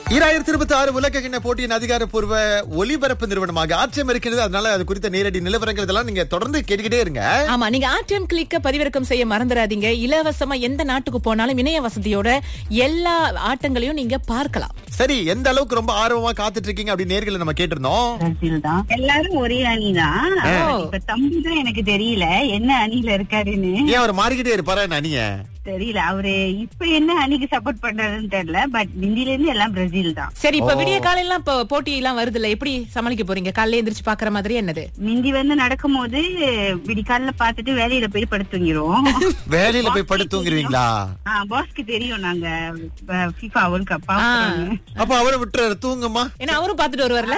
ஈராயிரத்தி இருபத்தி ஆறு உலக கிண்ண போட்டியின் அதிகாரப்பூர்வ ஒலிபரப்பு நிறுவனமாக ஆட்சியம் இருக்கிறது அதனால அது குறித்த நேரடி நிலவரங்கள் இதெல்லாம் நீங்க தொடர்ந்து கேட்டுக்கிட்டே இருங்க ஆமா நீங்க ஆர்டிஎம் கிளிக்க பதிவிறக்கம் செய்ய மறந்துடாதீங்க இலவசமா எந்த நாட்டுக்கு போனாலும் இணைய வசதியோட எல்லா ஆட்டங்களையும் நீங்க பார்க்கலாம் சரி எந்த அளவுக்கு ரொம்ப ஆர்வமா காத்துட்டு இருக்கீங்க அப்படி நேர்களை நம்ம கேட்டிருந்தோம் பிரேசில் தான் எல்லாரும் ஒரே அணி தான் இப்ப தம்பி தான் எனக்கு தெரியல என்ன அணியில இருக்காருன்னு ஏன் அவர் மாறிக்கிட்டே இருப்பாரா அணிய தெரியல அவரு இப்ப என்ன அணிக்கு சப்போர்ட் பண்றாருன்னு தெரியல பட் இந்தியில இருந்து எல்லாம் பிரேசில் தான் சரி இப்ப விடிய காலையில இப்ப போட்டி எல்லாம் வருது இல்ல எப்படி சமாளிக்க போறீங்க காலையில எந்திரிச்சு பாக்குற மாதிரி என்னது மிந்தி வந்து நடக்கும்போது விடிக்கால பாத்துட்டு வேலையில போய் படுத்துங்கிரும் வேலையில போய் படுத்து தூங்கிடுவீங்களா பாஸ்க்கு தெரியும் நாங்க FIFA வேர்ல்ட் கப் அப்ப அவரை விட்டுறாரு தூங்குமா ஏன்னா அவரும் பாத்துட்டு வருவார்ல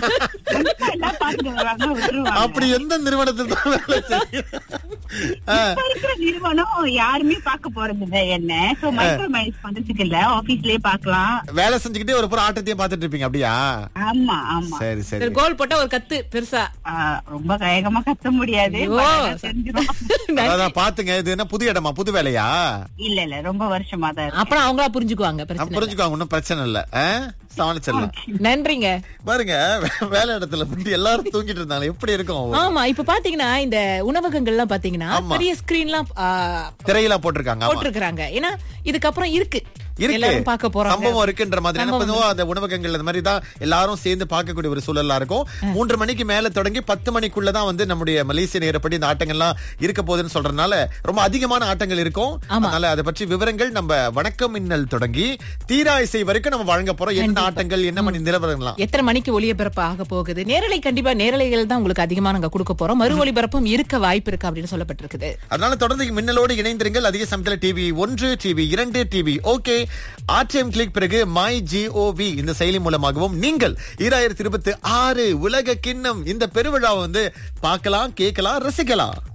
எல்லாம் பாத்துட்டு வருவாங்க விட்டுருவாங்க அப்படி எந்த நிறுவனத்தில் தான் வேலை செய்யும்? ஆ, இப்ப இருக்கிற நிறுவனம் யாருமே பாக்க போறது இல்ல என்ன சோ மைக்ரோ மேனேஜ் பண்றதுக்கு இல்ல ஆபீஸ்லயே பாக்கலாம் வேலை செஞ்சுக்கிட்டே ஒரு புறம் ஆட்டத்தையும் பாத்துட்டு இருப்பீங்க அப்படியா ஆமா ஆமா சரி சரி கோல் போட்டா ஒரு கத்து பெருசா ஆ, ரொம்ப வேகமா கத்த முடியாது ஐயோ. but ஆனா தெரிஞ்சிரும். அதான் பாத்துங்க இது என்ன புது இடமா புது வேலையா இல்ல இல்ல ரொம்ப வருஷமா தான் இருக்கு. அப்புறம் அவங்களா புரிஞ்சுக்குவாங்க நான் பிரச்சனை இல்ல. புரிஞ்சுக்கோங்க ஒன்னும் பிரச்சனை இல்ல ஆ? சமாளிச்சிடலாம் நன்றிங்க பாருங்க வே- வேலை இடத்துல வந்து எல்லாரும் தூங்கிட்டு இருந்தாங்க எப்படி இருக்கும் ஆமா இப்ப பாத்தீங்கன்னா இந்த உணவகங்கள்லாம் பாத்தீங்கன்னா ஆமா. பெரிய ஸ்கிரீன்லாம் திரையில போட்டிருக்காங்க ஆமா. போட்டிருக்காங்க ஏன்னா இதுக்கப்புறம் இருக்கு இருக்கு எல்லாரும் பார்க்க போறாங்க சம்பவம் இருக்குன்ற மாதிரி என்ன பண்ணுவோம் அந்த உணவகங்கள் அந்த மாதிரி தான் எல்லாரும் சேர்ந்து பார்க்கக்கூடிய ஒரு சூழலா இருக்கும் மூன்று மணிக்கு மேல தொடங்கி பத்து மணிக்குள்ளதான் வந்து நம்முடைய மலேசிய நேரப்படி இந்த ஆட்டங்கள்லாம் இருக்க போகுதுன்னு சொல்றதுனால ரொம்ப அதிகமான ஆட்டங்கள் இருக்கும் அதனால அதை பற்றி விவரங்கள் நம்ம வணக்கம் மின்னல் தொடங்கி தீரா இசை வரைக்கும் நம்ம வழங்க போறோம் என்ன ஆட்டங்கள் என்ன மணி நிலவரங்களாம் எத்தனை மணிக்கு ஒளிபரப்பு ஆக போகுது நேரலை கண்டிப்பா நேரலைகள் தான் உங்களுக்கு அதிகமா நாங்க கொடுக்க போறோம் மறு ஒளிபரப்பும் இருக்க வாய்ப்பு இருக்கு அப்படின்னு சொல்லப்பட்டிருக்குது அதனால தொடர்ந்து மின்னலோடு இணைந்திருங்கள் அதிக சமயத்துல டிவி ஒன்று டிவி இரண்டு டிவி ஓகே ஆர்டிஎம் கிளிக் பிறகு மை ஜிஓவி இந்த செயலி மூலமாகவும் நீங்கள் ஈராயிரத்தி இருபத்தி ஆறு உலக கிண்ணம் இந்த பெருவிழாவை வந்து பார்க்கலாம் கேட்கலாம் ரசிக்கலாம்